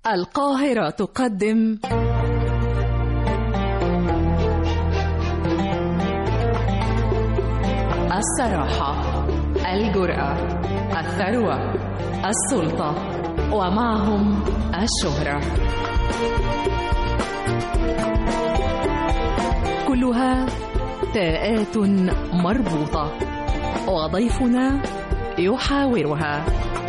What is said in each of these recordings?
القاهرة تقدم الصراحة الجرأة الثروة السلطة ومعهم الشهرة كلها تاءات مربوطة وضيفنا يحاورها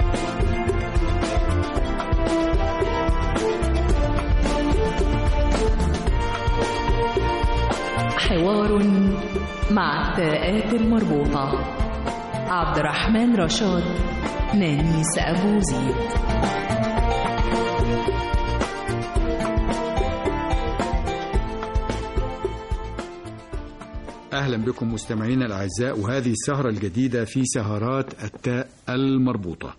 حوار مع التاءات المربوطة عبد الرحمن رشاد نانيس أبو زيد أهلا بكم مستمعينا الأعزاء وهذه السهرة الجديدة في سهرات التاء المربوطة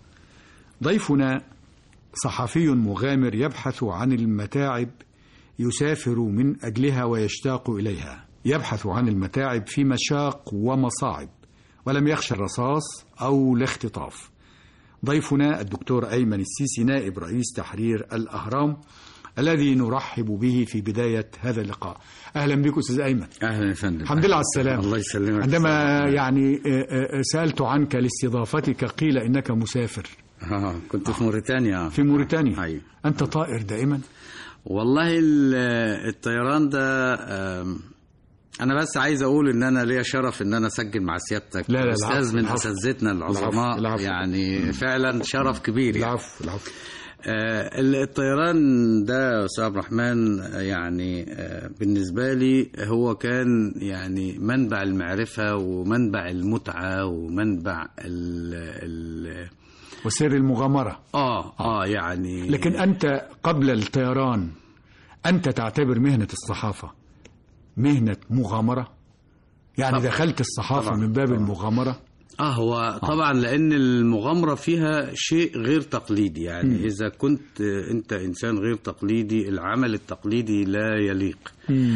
ضيفنا صحفي مغامر يبحث عن المتاعب يسافر من أجلها ويشتاق إليها يبحث عن المتاعب في مشاق ومصاعب ولم يخشى الرصاص أو الاختطاف ضيفنا الدكتور أيمن السيسي نائب رئيس تحرير الأهرام الذي نرحب به في بداية هذا اللقاء أهلا بك أستاذ أيمن اهلا يا فندم الحمد لله على السلامة الله يسلمك عندما يعني آه، آه، سألت عنك لاستضافتك قيل إنك مسافر آه كنت في موريتانيا في موريتانيا أيوة. أنت طائر دائما والله ال- الطيران ده آم، انا بس عايز اقول ان انا ليا شرف ان انا اسجل مع سيادتك لا، لا، استاذ العفو، من العفو. اساتذتنا العظماء العفو، العفو. يعني فعلا شرف كبير يعني. العفو العفو آه، ال- الطيران ده يا استاذ عبد الرحمن آه، يعني آه، بالنسبه لي هو كان يعني منبع المعرفه ومنبع المتعه ومنبع ال ال وسر المغامرة اه اه يعني لكن أنت قبل الطيران أنت تعتبر مهنة الصحافة مهنة مغامرة يعني طبعاً. دخلت الصحافة طبعاً. من باب طبعاً. المغامرة اه هو طبعا لان المغامره فيها شيء غير تقليدي يعني مم. اذا كنت انت انسان غير تقليدي العمل التقليدي لا يليق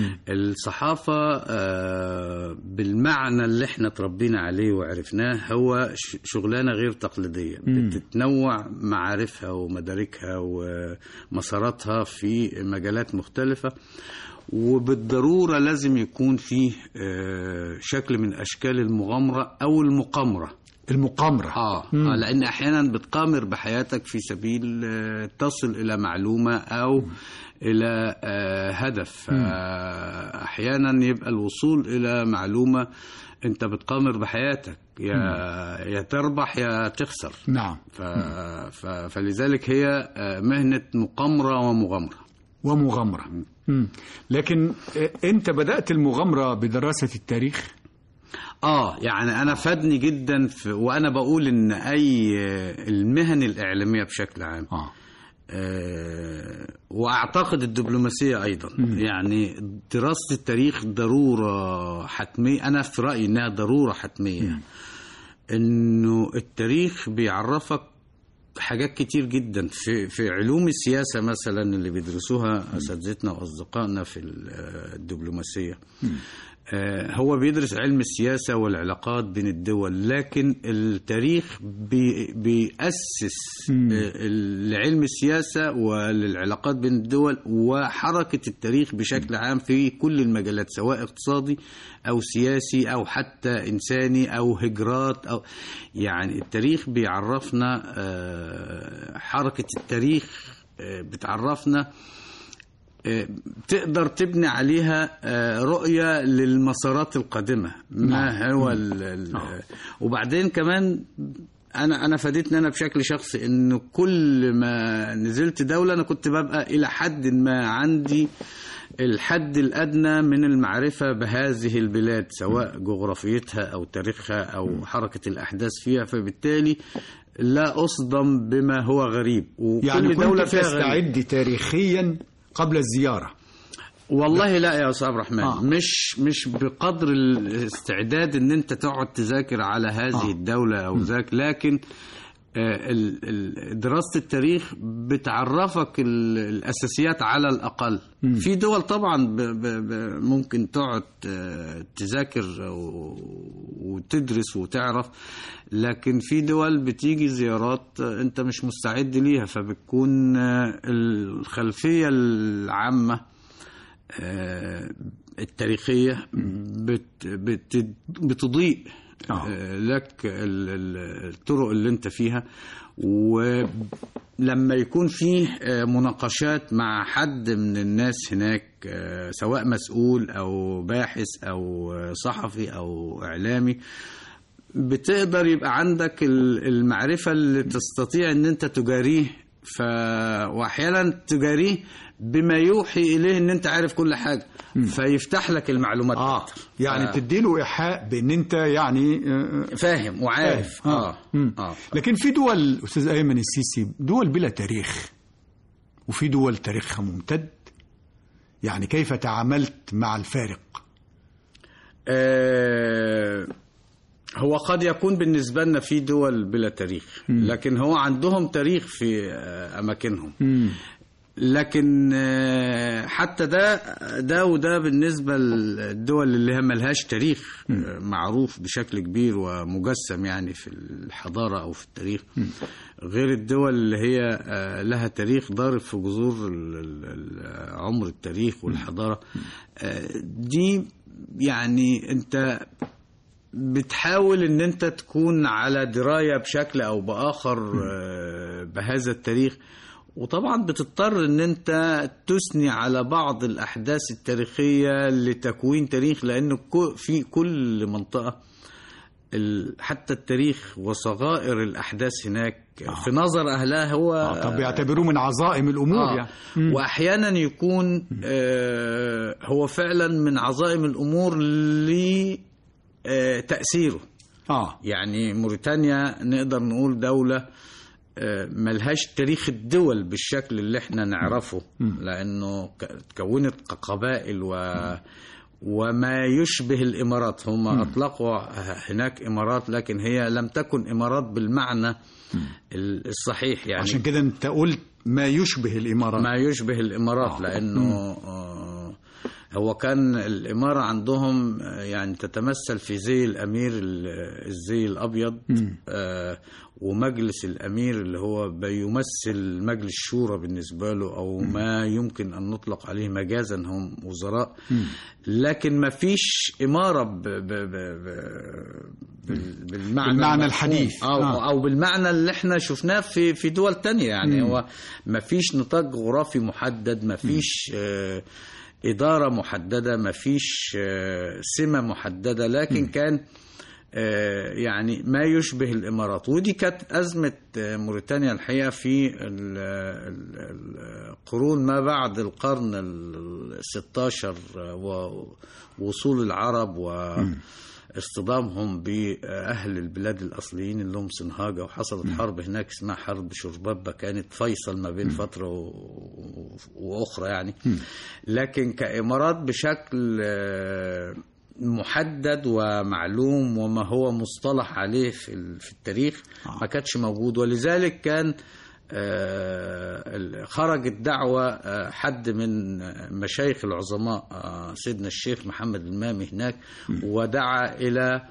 الصحافه آه، بالمعنى اللي احنا تربينا عليه وعرفناه هو ش- شغلانه غير تقليديه مم. بتتنوع معارفها ومداركها ومساراتها في مجالات مختلفه وبالضروره لازم يكون فيه آه، شكل من اشكال المغامره او المقامره المقامرة آه, مم. اه لان احيانا بتقامر بحياتك في سبيل آه، تصل الى معلومه او الى آه، هدف آه، احيانا يبقى الوصول الى معلومه انت بتقامر بحياتك يا يا تربح يا تخسر نعم ف... ف... فلذلك هي آه، مهنه مقامره ومغامره ومغامرة مم. لكن آه، أنت بدأت المغامرة بدراسة التاريخ اه يعني انا فادني جدا في وانا بقول ان اي آه، المهن الاعلاميه بشكل عام آه. آه، واعتقد الدبلوماسيه ايضا يعني دراسه التاريخ ضروره حتميه انا في رايي انها ضروره حتميه انه التاريخ بيعرفك حاجات كتير جدا في في علوم السياسه مثلا اللي بيدرسوها اساتذتنا واصدقائنا في ال- آه، الدبلوماسيه آه، هو بيدرس علم السياسة والعلاقات بين الدول لكن التاريخ بي بيأسس آه، لعلم السياسة وللعلاقات بين الدول وحركة التاريخ بشكل عام في كل المجالات سواء اقتصادي أو سياسي أو حتى إنساني أو هجرات أو يعني التاريخ بيعرفنا آه، حركة التاريخ آه، بتعرفنا آه، تقدر تبني عليها آه، رؤية للمسارات القادمة ما هو ال ال وبعدين كمان انا انا فادتني انا بشكل شخصي انه كل ما نزلت دولة انا كنت ببقى الى حد ما عندي الحد الادنى من المعرفة بهذه البلاد سواء جغرافيتها او تاريخها او حركة الاحداث فيها فبالتالي لا اصدم بما هو غريب وكل يعني كنت دولة فيها غريب. تستعد تاريخيا قبل الزيارة والله لا يا استاذ عبد الرحمن آه. آه. مش مش بقدر الاستعداد ان انت تقعد تذاكر على هذه آه. آه. الدوله او ذاك لكن آه، ال- ال- دراسة التاريخ بتعرفك ال- الأساسيات على الأقل في دول طبعا ب ب ب ممكن تقعد آه، تذاكر و- وتدرس وتعرف لكن في دول بتيجي زيارات آه، أنت مش مستعد ليها فبتكون آه، الخلفية العامة آه، التاريخية بت بت بتضيء آه. آه، لك ال- ال- الطرق اللي انت فيها ولما يكون فيه آه، مناقشات مع حد من الناس هناك آه، سواء مسؤول او باحث او آه، صحفي او اعلامي بتقدر يبقى عندك ال- المعرفة اللي تستطيع ان انت تجاريه ف... واحيانا تجاريه بما يوحي اليه ان انت عارف كل حاجة فيفتح لك المعلومات اه أكتر. يعني ف- بتديله ايحاء بان انت يعني آه، فاهم وعارف فاهم. اه مم. اه لكن في دول استاذ ايمن السيسي دول بلا تاريخ وفي دول تاريخها ممتد يعني كيف تعاملت مع الفارق آه، هو قد يكون بالنسبة لنا في دول بلا تاريخ لكن هو عندهم تاريخ في آه، أماكنهم لكن آه، حتى ده ده وده بالنسبة للدول اللي هي ملهاش تاريخ آه، معروف بشكل كبير ومجسم يعني في الحضارة أو في التاريخ غير الدول اللي هي آه، لها تاريخ ضارب في جذور ال- ال- ال- عمر التاريخ والحضارة آه، دي يعني أنت بتحاول ان انت تكون على درايه بشكل او باخر آه، بهذا التاريخ وطبعا بتضطر ان انت تثني على بعض الاحداث التاريخيه لتكوين تاريخ لان كو- في كل منطقه ال- حتى التاريخ وصغائر الاحداث هناك في نظر اهلها هو آه طب يعتبروه من عظائم الامور آه. يعني واحيانا يكون آه هو فعلا من عظائم الامور لتاثيره اه يعني موريتانيا نقدر نقول دوله آه، ملهاش تاريخ الدول بالشكل اللي احنا نعرفه لانه ك- تكونت قبائل و وما يشبه الامارات هم اطلقوا هناك امارات لكن هي لم تكن امارات بالمعنى ال- الصحيح يعني عشان كده انت قلت ما يشبه الامارات ما يشبه الامارات لانه آه، هو كان الاماره عندهم آه، يعني تتمثل في زي الامير ال- الزي الابيض آه، ومجلس الامير اللي هو بيمثل مجلس الشورى بالنسبه له او ما يمكن ان نطلق عليه مجازا هم وزراء لكن ما فيش اماره ب ب ب ب بال- بالمعنى بالمعنى المفهوم. الحديث. أو, آه. او بالمعنى اللي احنا شفناه في في دول تانية يعني هو ما فيش نطاق جغرافي محدد ما فيش آه إدارة محددة ما فيش آه سمة محددة لكن كان آه يعني ما يشبه الإمارات ودي كانت أزمة آه موريتانيا الحقيقة في ال- ال- القرون ما بعد القرن ال 16 ووصول العرب و اصطدامهم بأهل البلاد الأصليين اللي هم سنهاجة وحصلت حرب هناك اسمها حرب شربابة كانت فيصل ما بين فترة و- وأخرى يعني لكن كإمارات بشكل آه، محدد ومعلوم وما هو مصطلح عليه في ال- في التاريخ ما كانتش موجود ولذلك كان آه، ال- خرجت دعوة آه، حد من مشايخ العظماء آه، سيدنا الشيخ محمد المامي هناك ودعا إلى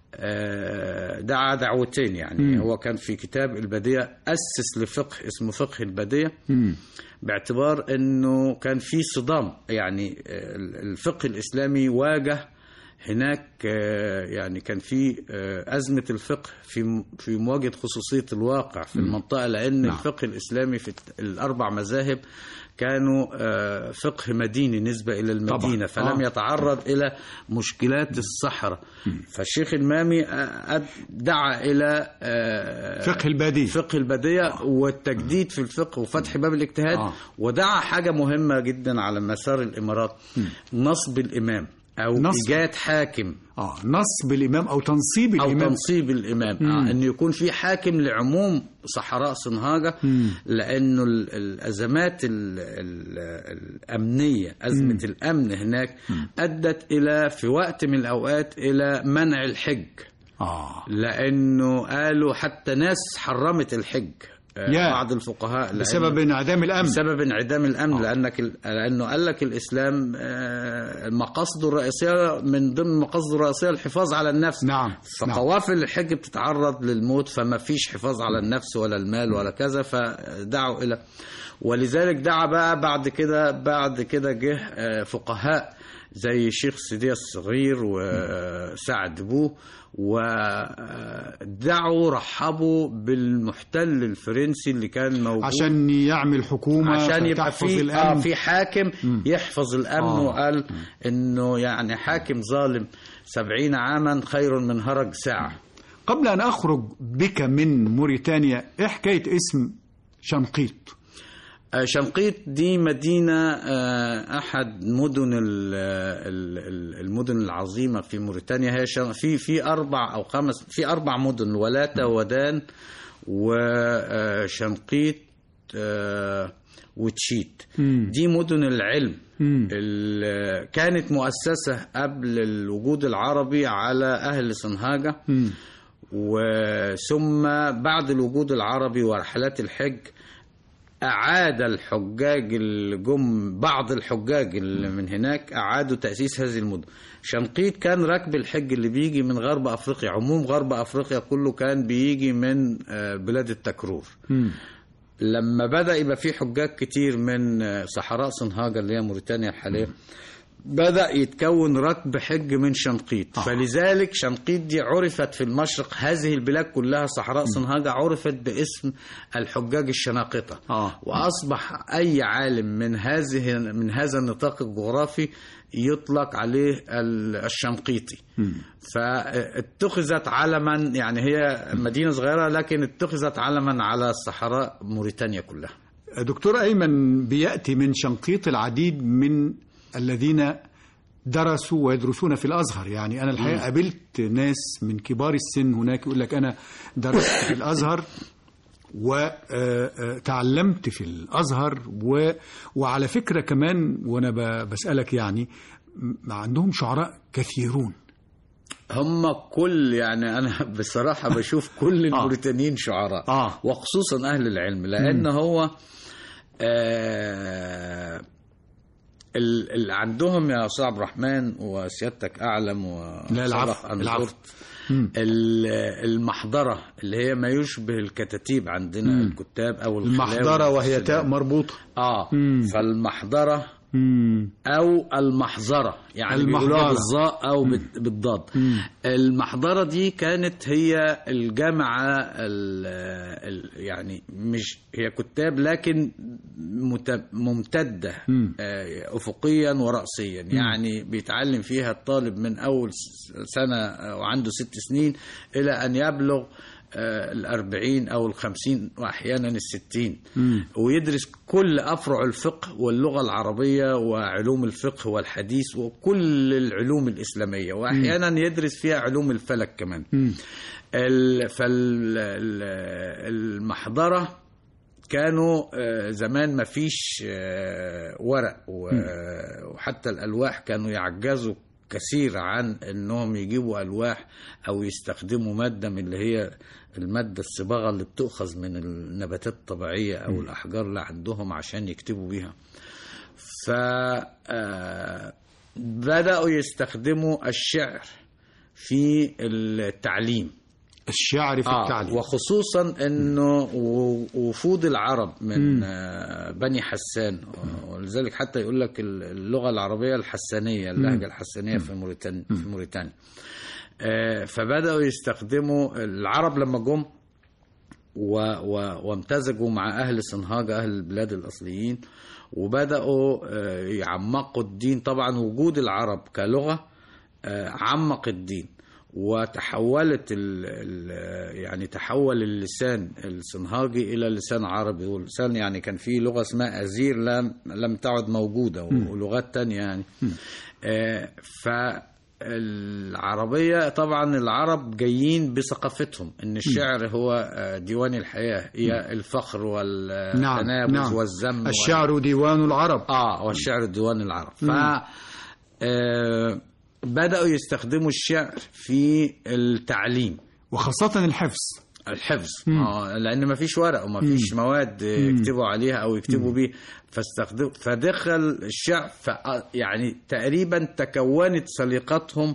آه، دعا دعوتين يعني هو كان في كتاب البدية أسس لفقه اسمه فقه البدية باعتبار أنه كان في صدام يعني آه، الفقه الإسلامي واجه هناك آه، يعني كان في آه، أزمة الفقه في في مواجهة خصوصية الواقع في المنطقة لأن نعم. الفقه الإسلامي في الت- الأربع مذاهب كانوا آه، فقه مديني نسبة إلى المدينة طبعاً. فلم آه. يتعرض إلى مشكلات الصحراء فالشيخ المامي آه، أد- دعا إلى آه، فقه البادية فقه البدية والتجديد في الفقه وفتح باب الاجتهاد آه. ودعا حاجة مهمة جدا على مسار الإمارات نصب الإمام أو نصب. إيجاد حاكم اه نصب الامام او تنصيب أو الامام تنصيب الإمام آه أن يكون في حاكم لعموم صحراء صنهاجة لأنه ال- الأزمات ال ال الأمنية أزمة الأمن هناك أدت إلى في وقت من الأوقات إلى منع الحج آه لانه قالوا حتى ناس حرمت الحج آه، يا. بعض الفقهاء لأن- بسبب انعدام الأمن بسبب انعدام الامن آه. لانك ال- لانه قال لك الاسلام آه، مقاصده الرئيسيه من ضمن مقاصده الرئيسيه الحفاظ على النفس نعم نعم فقوافل الحج بتتعرض للموت فما فيش حفاظ على النفس ولا المال ولا كذا فدعوا الى ولذلك دعا بقى بعد كده بعد كده جه آه، فقهاء زي شيخ سيدي الصغير وسعد بوه ودعوا رحبوا بالمحتل الفرنسي اللي كان موجود عشان يعمل حكومة عشان يبقى تحفظ في الأمن آه في حاكم يحفظ الامن آه. وقال انه يعني حاكم ظالم سبعين عاما خير من هرج ساعه قبل أن أخرج بك من موريتانيا إيه حكاية اسم شنقيط آه، شنقيط دي مدينة آه، أحد مدن ال- ال- ال- المدن العظيمة في موريتانيا هي شن- في في أربع أو خمس في أربع مدن ولاتة ودان وشنقيط وتشيت مم. دي مدن العلم مم. ال- كانت مؤسسة قبل الوجود العربي على أهل سنهاجة مم. وثم بعد الوجود العربي ورحلات الحج أعاد الحجاج اللي جم بعض الحجاج اللي من هناك أعادوا تأسيس هذه المدن شنقيط كان ركب الحج اللي بيجي من غرب أفريقيا عموم غرب أفريقيا كله كان بيجي من آه، بلاد التكرور مم. لما بدأ يبقى في حجاج كتير من آه، صحراء صنهاجة اللي هي موريتانيا الحالية بدأ يتكون ركب حج من شنقيط آه. فلذلك شنقيط دي عرفت في المشرق هذه البلاد كلها صحراء صنهاجة عرفت باسم الحجاج الشناقطة آه. وأصبح أي عالم من هذه من هذا النطاق الجغرافي يطلق عليه ال- الشنقيطي فاتخذت علما يعني هي مدينة صغيرة لكن اتخذت علما على صحراء موريتانيا كلها دكتور أيمن بيأتي من شنقيط العديد من الذين درسوا ويدرسون في الأزهر يعني أنا الحقيقة قابلت ناس من كبار السن هناك يقول لك أنا درست في الأزهر وتعلمت في الأزهر و... وعلى فكرة كمان وأنا ب- بسألك يعني م- عندهم شعراء كثيرون هم كل يعني انا بصراحه بشوف كل الموريتانيين شعراء آه. وخصوصا اهل العلم لان هو آه ال- اللي عندهم يا استاذ عبد الرحمن وسيادتك اعلم لا، العفو، وسبق أن العفو. زرت ال- المحضره اللي هي ما يشبه الكتاتيب عندنا الكتاب او الخلاوي المحضرة وهي تاء والسلام. مربوطة اه مم. فالمحضره مم. او المحظره يعني المحظرة. بيقولوها بالظاء او بال- بالضاد المحظره دي كانت هي الجامعه ال ال يعني مش هي كتاب لكن مت- ممتده مم. آه، افقيا وراسيا يعني بيتعلم فيها الطالب من اول س- سنه آه، وعنده ست سنين الى ان يبلغ آه، الأربعين أو الخمسين وأحيانا الستين ويدرس كل أفرع الفقه واللغة العربية وعلوم الفقه والحديث وكل العلوم الإسلامية وأحيانا يدرس فيها علوم الفلك كمان فالمحضرة كانوا آه، زمان ما فيش آه، ورق و- وحتى الألواح كانوا يعجزوا كثير عن انهم يجيبوا الواح او يستخدموا ماده من اللي هي الماده الصباغه اللي بتؤخذ من النباتات الطبيعيه او الاحجار اللي عندهم عشان يكتبوا بيها ف آه، بداوا يستخدموا الشعر في التعليم الشعر في التعليم وخصوصا انه و- وفود العرب من آه، بني حسان ولذلك حتى يقول لك ال- اللغه العربيه الحسانيه اللهجه الحسانيه في موريتانيا في موريتانيا آه، فبداوا يستخدموا العرب لما جم و و وامتزجوا مع أهل صنهاجة أهل البلاد الأصليين وبدأوا آه، يعمقوا الدين طبعا وجود العرب كلغة آه، عمق الدين وتحولت ال ال يعني تحول اللسان الصنهاجي الى لسان عربي واللسان يعني كان في لغه اسمها ازير لم لم تعد موجوده ولغات تانية يعني آه، فالعربيه طبعا العرب جايين بثقافتهم ان الشعر هو آه، ديوان الحياه هي الفخر والتنابز نعم والذم وال- الشعر ديوان العرب اه والشعر ديوان العرب ف آه، بدأوا يستخدموا الشعر في التعليم وخاصة الحفظ الحفظ آه لان ما فيش ورق وما فيش مواد يكتبوا عليها او يكتبوا بيه فاستخدم فدخل الشعر ف يعني تقريبا تكونت سليقتهم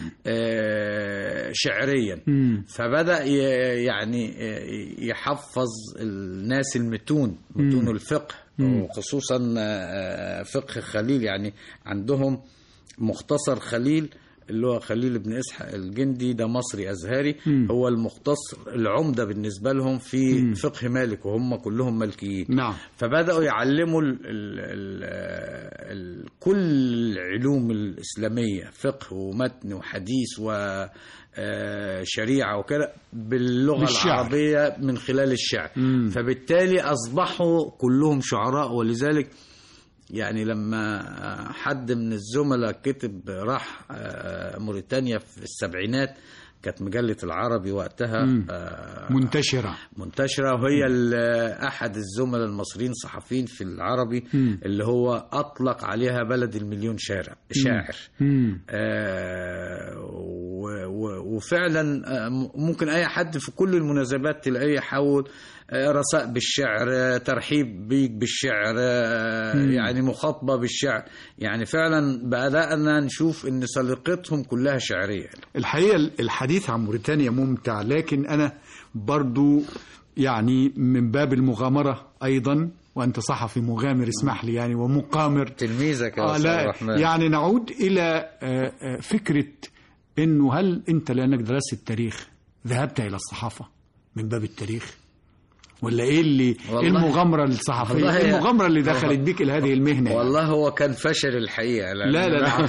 آه شعريا فبدا ي- يعني آه، يحفظ الناس المتون متون الفقه وخصوصا آه، فقه خليل يعني عندهم مختصر خليل اللي هو خليل بن اسحاق الجندي ده مصري ازهري هو المختصر العمده بالنسبه لهم في فقه مالك وهم كلهم مالكيين نعم. فبداوا يعلموا ال ال ال ال كل العلوم الاسلاميه فقه ومتن وحديث و آه، شريعه وكده باللغه بالشعر. العربيه من خلال الشعر فبالتالي اصبحوا كلهم شعراء ولذلك يعني لما حد من الزملاء كتب راح آه، موريتانيا في السبعينات كانت مجلة العربي وقتها آه، منتشرة منتشرة وهي ال- أحد الزملاء المصريين صحفيين في العربي اللي هو أطلق عليها بلد المليون شارع شاعر مم. آه، و- و- وفعلا آه، م- ممكن اي حد في كل المناسبات تلاقيه يحول آه، رثاء بالشعر آه، ترحيب بيك بالشعر آه، يعني مخاطبه بالشعر يعني فعلا بدانا نشوف ان سليقتهم كلها شعريه الحقيقة الحديث عن موريتانيا ممتع لكن أنا برضو يعني من باب المغامرة أيضا وأنت صحفي مغامر اسمح لي يعني ومقامر تلميذك آه لا يعني نعود إلى آه، آه، فكرة أنه هل أنت لأنك درست التاريخ ذهبت إلى الصحافة من باب التاريخ ولا ايه اللي ايه والله- المغامره الصحفيه والله ايه يا- المغامره اللي دخلت بيك الى هذه المهنه والله هو كان فشل الحقيقه لا لا لا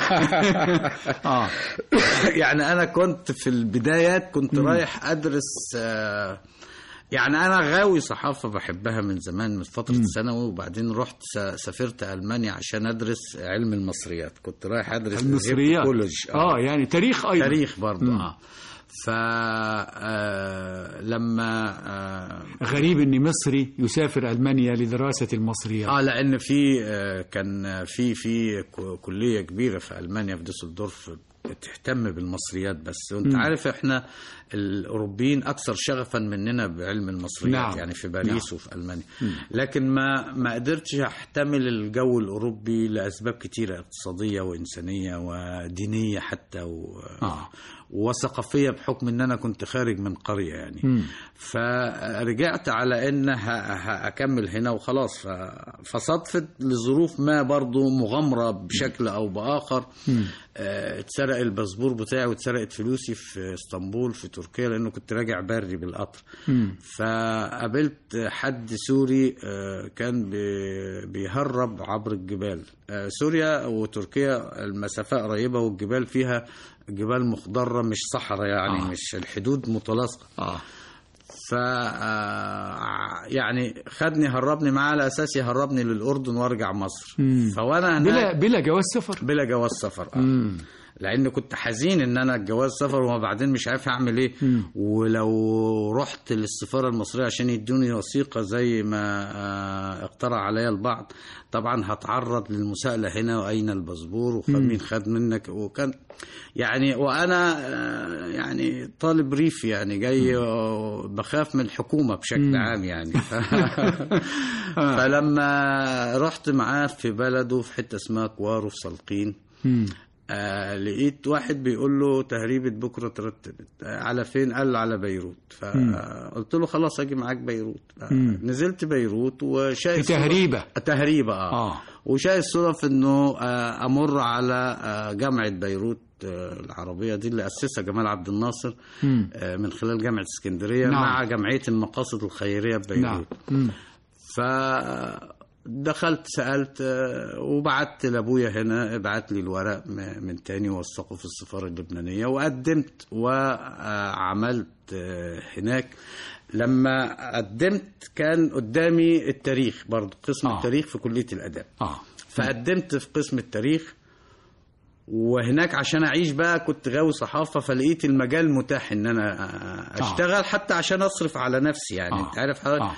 اه يعني انا كنت في البدايات كنت رايح ادرس آه، يعني انا غاوي صحافه بحبها من زمان من فتره الثانوي وبعدين رحت س- سافرت المانيا عشان ادرس علم المصريات كنت رايح ادرس المصريات كولج اه يعني تاريخ ايضا تاريخ برضه اه ف آه، لما آه، غريب ان مصري يسافر المانيا لدراسه المصريات اه لان في آه، كان في في ك- كليه كبيره في المانيا في دوسلدورف تهتم بالمصريات بس وانت عارف احنا الاوروبيين اكثر شغفا مننا بعلم المصريات نعم. يعني في باريس وفي المانيا لكن ما ما قدرتش احتمل الجو الاوروبي لاسباب كتيره اقتصاديه وانسانيه ودينيه حتى و... آه. وثقافيه بحكم ان انا كنت خارج من قريه يعني فرجعت على ان ه- ه- هكمل هنا وخلاص ف- فصدفت لظروف ما برضو مغامره بشكل او باخر آه، اتسرق الباسبور بتاعي واتسرقت فلوسي في اسطنبول في تركيا لانه كنت راجع بري بالقطر فقابلت حد سوري آه، كان بي- بيهرب عبر الجبال آه، سوريا وتركيا المسافة قريبة والجبال فيها جبال مخضرة مش صحراء يعني آه. مش الحدود متلاصقة اه ف آه، يعني خدني هربني معاه على اساس يهربني للاردن وارجع مصر فوانا هناك بلا بلا جواز سفر بلا جواز سفر آه. لان كنت حزين ان انا الجواز سفر وبعدين مش عارف اعمل ايه ولو رحت للسفاره المصريه عشان يدوني وثيقه زي ما آه، اقترح عليا البعض طبعا هتعرض للمساءله هنا واين الباسبور ومين خد منك وكان يعني وانا آه، يعني طالب ريف يعني جاي آه، بخاف من الحكومه بشكل عام يعني فلما رحت معاه في بلده في حته اسمها كوارو في سلقين آه لقيت واحد بيقول له تهريبة بكرة ترتبت آه على فين قال له على بيروت فقلت له خلاص اجي معاك بيروت آه نزلت بيروت وشايف في تهريبة. صدف- تهريبة اه, آه. وشايف صدف انه آه امر على آه جامعة بيروت آه العربية دي اللي أسسها جمال عبد الناصر آه من خلال جامعة اسكندرية نعم. مع جمعية المقاصد الخيرية ببيروت نعم مم. فدخلت سألت آه، وبعت لأبويا هنا ابعت لي الورق م- من تاني وثقه في السفارة اللبنانية وقدمت وعملت آه، هناك لما قدمت كان قدامي التاريخ برضو قسم آه. التاريخ في كلية الآداب اه فقدمت في قسم التاريخ وهناك عشان اعيش بقى كنت غاوي صحافه فلقيت المجال متاح ان انا اشتغل حتى عشان اصرف على نفسي يعني آه. انت عارف حضرتك آه.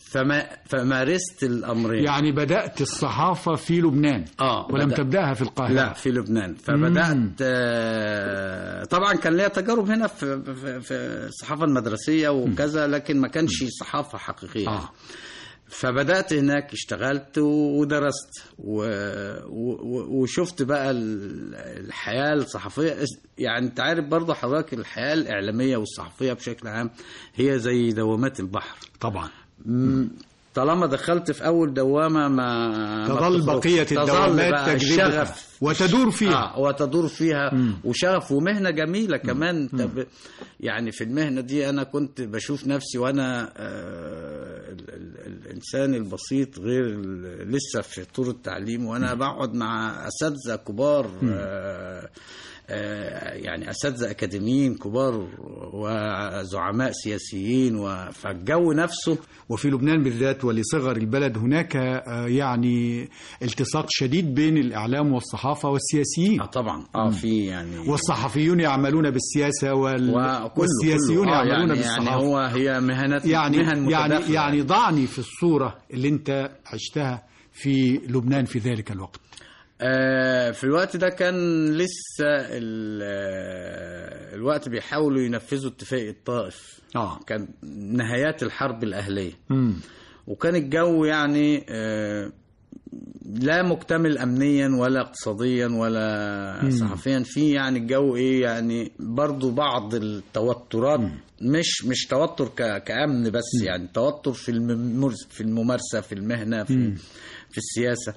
فما فمارست الامرين يعني بدأت الصحافة في لبنان اه ولم بدأ- تبدأها في القاهرة لا في لبنان فبدات آه، طبعا كان ليا تجارب هنا في في, في الصحافه المدرسيه وكذا لكن ما كانش صحافه حقيقيه آه. فبدات هناك اشتغلت ودرست و... و... وشفت بقى ال- الحياه الصحفيه يعني انت عارف برضه حضرتك الحياه الاعلاميه والصحفيه بشكل عام هي زي دوامات البحر طبعا م- طالما دخلت في اول دوامه ما ما تظل بتخرجش. بقية تظل الدوامات بقى تجربتك الشغف وتدور فيها آه وتدور فيها وشغف ومهنه جميله كمان طب يعني في المهنه دي انا كنت بشوف نفسي وانا آه ال ال الانسان البسيط غير ال- لسه في طور التعليم وانا بقعد مع اساتذه كبار آه آه، يعني اساتذه اكاديميين كبار وزعماء سياسيين و- فالجو نفسه وفي لبنان بالذات ولصغر البلد هناك آه، يعني التصاق شديد بين الإعلام والصحافة والسياسيين اه طبعا اه في يعني والصحفيون يعملون بالسياسة وال... وكله- والسياسيون كله. آه، يعملون يعني بالصحافة يعني هو هي مهنات يعني مهن يعني متداخلة. يعني ضعني في الصورة اللي انت عشتها في لبنان في ذلك الوقت آه، في الوقت ده كان لسه ال- آه، الوقت بيحاولوا ينفذوا اتفاقية الطائف اه كان نهايات الحرب الأهلية امم وكان الجو يعني آه، لا مكتمل امنيا ولا اقتصاديا ولا صحفيا في يعني الجو ايه يعني برضو بعض التوترات مش مش توتر ك- كامن بس يعني توتر في الممارسه في الممارسه في المهنه في في السياسه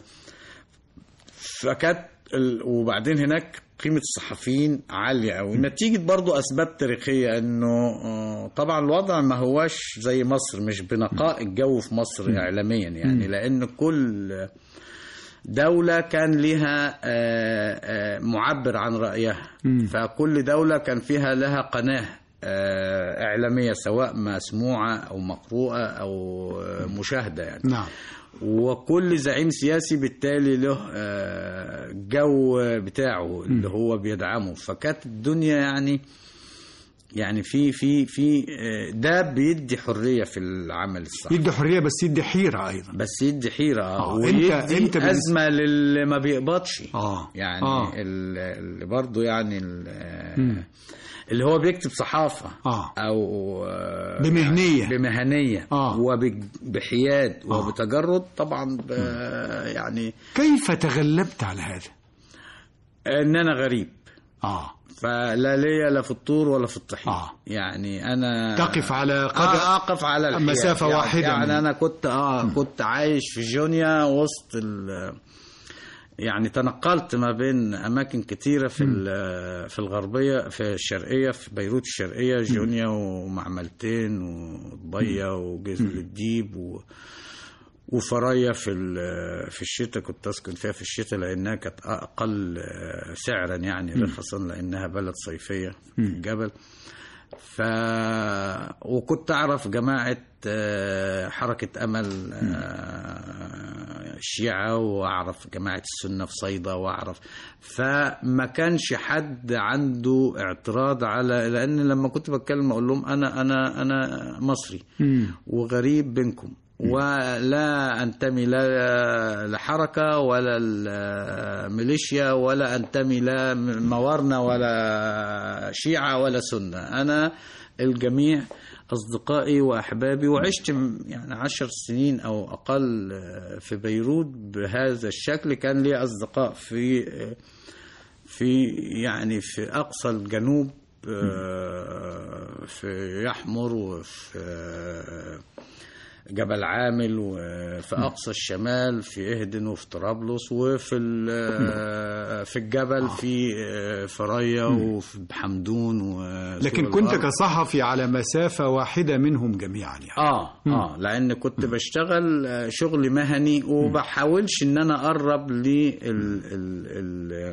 فكانت ال- وبعدين هناك قيمة الصحفيين عالية أوي نتيجة برضو أسباب تاريخية أنه آه، طبعا الوضع ما هواش زي مصر مش بنقاء الجو في مصر إعلاميا يعني لأن كل دولة كان لها آه، آه، معبر عن رأيها فكل دولة كان فيها لها قناة آه، إعلامية سواء مسموعة أو مقروءة أو آه، مشاهدة يعني نعم وكل زعيم سياسي بالتالي له آه، جو بتاعه اللي هو بيدعمه فكانت الدنيا يعني يعني في في في آه، ده بيدي حريه في العمل الصحفي يدي حرية بس يدي حيرة أيضا بس يدي حيره آه، اه أنت- ويدي أنت بالنسبة- ازمه للي ما بيقبضش آه. يعني آه. ال- اللي برضه يعني ال- اللي هو بيكتب صحافه آه. او آه، بمهنية. يعني بمهنيه آه. وبحياد وبتجرد طبعا ب- يعني كيف تغلبت على هذا ان انا غريب آه فلا ليا لا في الطور ولا في الطحين آه. يعني انا تقف على قدر آه اقف على الحياد. مسافة يعني واحدة يعني من- انا كنت اه كنت عايش في جونيا وسط ال يعني تنقلت ما بين اماكن كتيره في ال- في الغربيه في الشرقيه في بيروت الشرقيه جونيا ومعملتين وضبيه وجزر الديب و وفرايا في ال- في الشتاء كنت اسكن فيها في الشتاء لانها كانت اقل سعرا يعني رخصا لانها بلد صيفيه في الجبل ف وكنت اعرف جماعه آه، حركه امل آه، الشيعه واعرف جماعه السنه في صيدا واعرف فما كانش حد عنده اعتراض على لان لما كنت بتكلم اقول لهم انا انا انا مصري وغريب بينكم ولا انتمي لا لحركه ولا الميليشيا ولا انتمي لا موارنه ولا شيعه ولا سنه انا الجميع اصدقائي واحبابي وعشت م- يعني عشر سنين او اقل في بيروت بهذا الشكل كان لي اصدقاء في في يعني في اقصى الجنوب آه، في يحمر وفي آه، جبل عامل وفي اقصى الشمال في اهدن وفي طرابلس وفي ال- في الجبل في آه، فرايا وفي حمدون وسور لكن كنت الغرب. كصحفي على مسافة واحدة منهم جميعا يعني اه اه لان كنت بشتغل آه، شغل مهني وبحاولش ان انا اقرب لل ال ال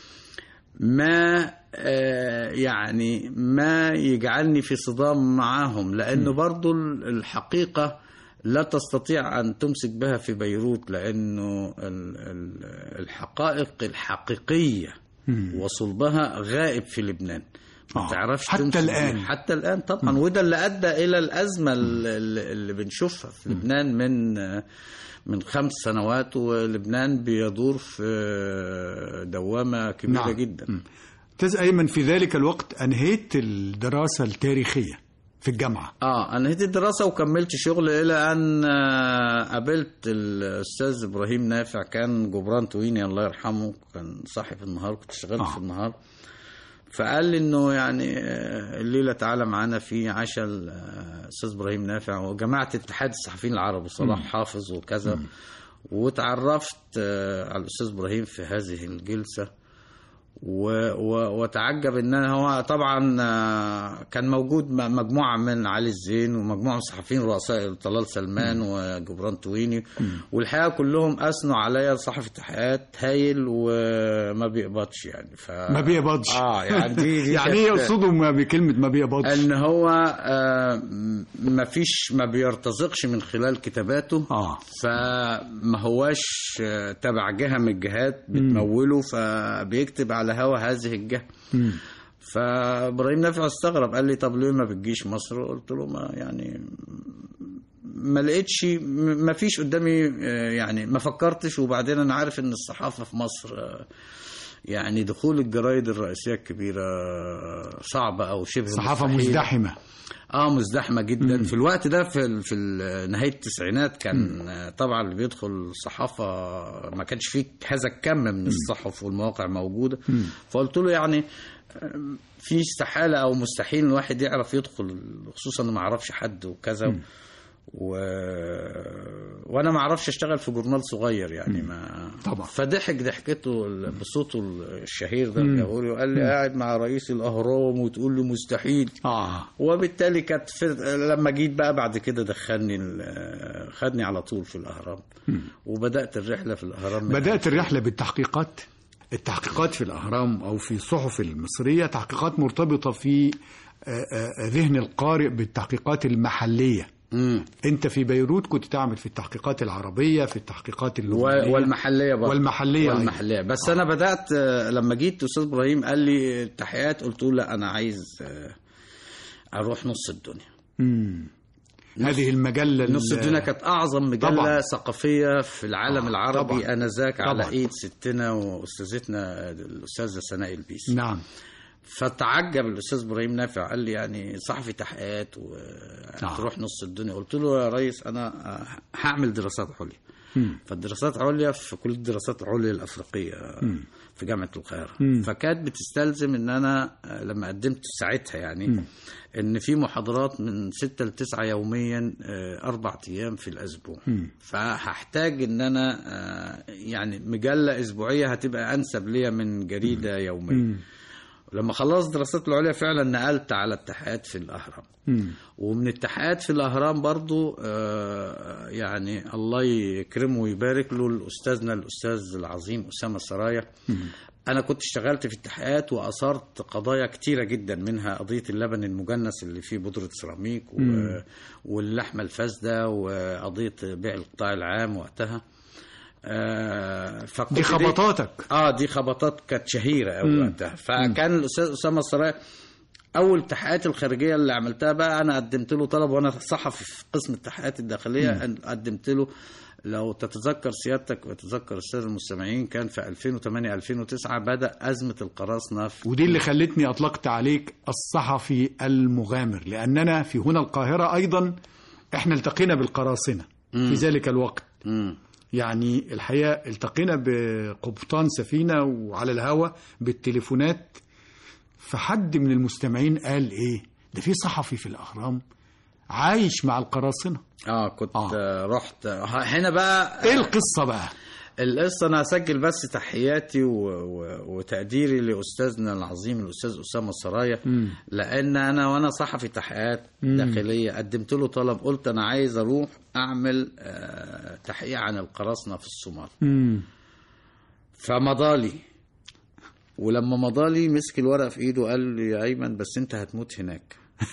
ما آه، يعني ما يجعلني في صدام معاهم لانه برضو الحقيقه لا تستطيع ان تمسك بها في بيروت لانه ال- ال- الحقائق الحقيقيه وصلبها غائب في لبنان ما آه. تعرفش حتى تمسك الآن. بيه. حتى الان طبعا وده اللي ادى الى الازمه اللي, اللي بنشوفها في لبنان من من خمس سنوات ولبنان بيدور في دوامه كبيره نعم. جدا أستاذ أيمن في ذلك الوقت أنهيت الدراسة التاريخية في الجامعة اه انهيت الدراسه وكملت شغل الى ان آه، قابلت الاستاذ ابراهيم نافع كان جبران تويني الله يرحمه كان صاحي في النهار كنت اشتغلت آه. في النهار فقال لي انه يعني آه، الليله تعالى معانا في عشاء الاستاذ ابراهيم نافع وجماعه اتحاد الصحفيين العرب صلاح حافظ وكذا وتعرفت آه، على الاستاذ ابراهيم في هذه الجلسه و و وتعجب ان أنا هو طبعا آه، كان موجود م- مجموعه من علي الزين ومجموعه من الصحفيين رؤساء طلال سلمان وجبران تويني والحقيقه كلهم اثنوا عليا صحفي تحقيقات هايل وما بيقبضش يعني ف ما بيقبضش اه يعني دي, دي يعني ايه كانت- يقصدوا ما بكلمة ما بيقبضش ان هو آه، ما فيش ما بيرتزقش من خلال كتاباته آه. فما هواش آه، تبع جهه من الجهات بتموله فبيكتب على هوا هذه الجهه فابراهيم نافع استغرب قال لي طب ليه ما بتجيش مصر قلت له ما يعني ما لقيتش م- ما فيش قدامي آه، يعني ما فكرتش وبعدين انا عارف ان الصحافه في مصر آه، يعني دخول الجرايد الرئيسيه الكبيره آه، صعبه او شبه صحافة مستحيلة. مزدحمة اه مزدحمه جدا في الوقت ده في ال- في ال- نهايه التسعينات كان آه، طبعا اللي بيدخل الصحافه ما كانش فيه هذا الكم من الصحف والمواقع موجوده فقلت له يعني آه، في استحاله او مستحيل الواحد يعرف يدخل خصوصا انه ما يعرفش حد وكذا و... وانا ما اعرفش اشتغل في جورنال صغير يعني ما طبعا. فضحك ضحكته ال- بصوته الشهير ده الجمهوري وقال لي قاعد مع رئيس الاهرام وتقول له مستحيل آه وبالتالي كانت في لما جيت بقى بعد كده دخلني ال- خدني على طول في الاهرام وبدات الرحله في الاهرام من بدأت الرحلة بالتحقيقات التحقيقات في الأهرام أو في الصحف المصرية تحقيقات مرتبطة في آه، آه، ذهن القارئ بالتحقيقات المحلية مم. أنت في بيروت كنت تعمل في التحقيقات العربية في التحقيقات و- اللبنانية والمحليه برضه والمحلية أيضا. والمحليه بس انا بدات آه، لما جيت استاذ ابراهيم قال لي التحقيقات قلت له لا انا عايز آه، اروح نص الدنيا مم. هذه المجلة نص ال- الدنيا كانت اعظم مجله طبعاً. ثقافيه في العالم آه، العربي طبعاً. انذاك على طبعاً. ايد ستنا واستاذتنا الاستاذه سناء البيسي نعم فتعجب الاستاذ ابراهيم نافع قال لي يعني صحفي تحقيقات وتروح نص الدنيا قلت له يا ريس انا هعمل دراسات عليا فالدراسات عليا في كل الدراسات العليا الافريقيه في جامعه القاهره فكانت بتستلزم ان انا لما قدمت ساعتها يعني ان في محاضرات من ستة لتسعة يوميا آه، اربع ايام في الاسبوع فهحتاج ان انا آه، يعني مجله اسبوعيه هتبقى انسب ليا من جريده يوميه لما خلصت دراسات العليا فعلا نقلت على التحقيقات في الاهرام ومن التحقيقات في الاهرام برضو آه، يعني الله يكرمه ويبارك له الاستاذنا الاستاذ العظيم اسامه سرايا انا كنت اشتغلت في التحقيقات واثرت قضايا كتيره جدا منها قضيه اللبن المجنس اللي فيه بودره سيراميك و- واللحمه الفاسده وقضيه بيع القطاع العام وقتها آه، فكنت دي خبطاتك اه دي خبطات كانت شهيره قوي وقتها فكان الاستاذ اسامه السراي اول التحقيقات الخارجيه اللي عملتها بقى انا قدمت له طلب وانا صحفي في قسم التحقيقات الداخليه أن- قدمت له لو تتذكر سيادتك وتتذكر الساده المستمعين كان في 2008 2009 بدا ازمه القراصنه في ودي اللي خلتني أطلقت عليك الصحفي المغامر لأننا في هنا القاهرة أيضا إحنا التقينا بالقراصنة في ذلك الوقت مم. يعني الحقيقة التقينا بقبطان سفينة وعلى الهوا بالتليفونات فحد من المستمعين قال إيه ده في صحفي في الأهرام عايش مع القراصنة اه كنت آه. آه. رحت آه، هنا بقى إيه القصة بقى القصه انا هسجل بس تحياتي و... و... وتقديري لاستاذنا العظيم الاستاذ اسامه السرايا لان انا وانا صحفي تحقيقات داخليه قدمت له طلب قلت انا عايز اروح اعمل آه تحقيق عن القراصنه في الصومال مم. فمضالي ولما مضالي مسك الورق في ايده قال لي يا ايمن بس انت هتموت هناك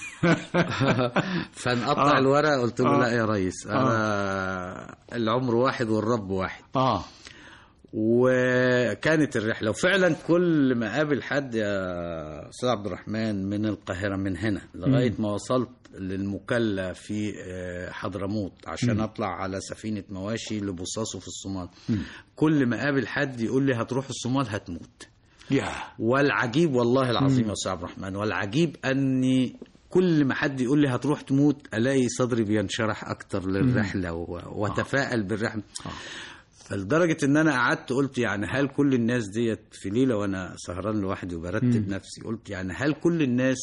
فنقطع آه. الورق قلت له آه. لا يا ريس انا العمر واحد والرب واحد آه وكانت الرحله وفعلا كل ما قابل حد يا استاذ عبد الرحمن من القاهره من هنا لغايه ما وصلت للمكلا في آه، حضرموت عشان اطلع على سفينه مواشي لبصاصه في الصومال كل ما قابل حد يقول لي هتروح الصومال هتموت يا والعجيب والله العظيم يا استاذ عبد الرحمن والعجيب اني كل ما حد يقول لي هتروح تموت الاقي صدري بينشرح اكتر للرحله و- واتفائل بالرحله فلدرجه ان انا قعدت قلت يعني هل كل الناس ديت في ليله وانا سهران لوحدي وبرتب نفسي قلت يعني هل كل الناس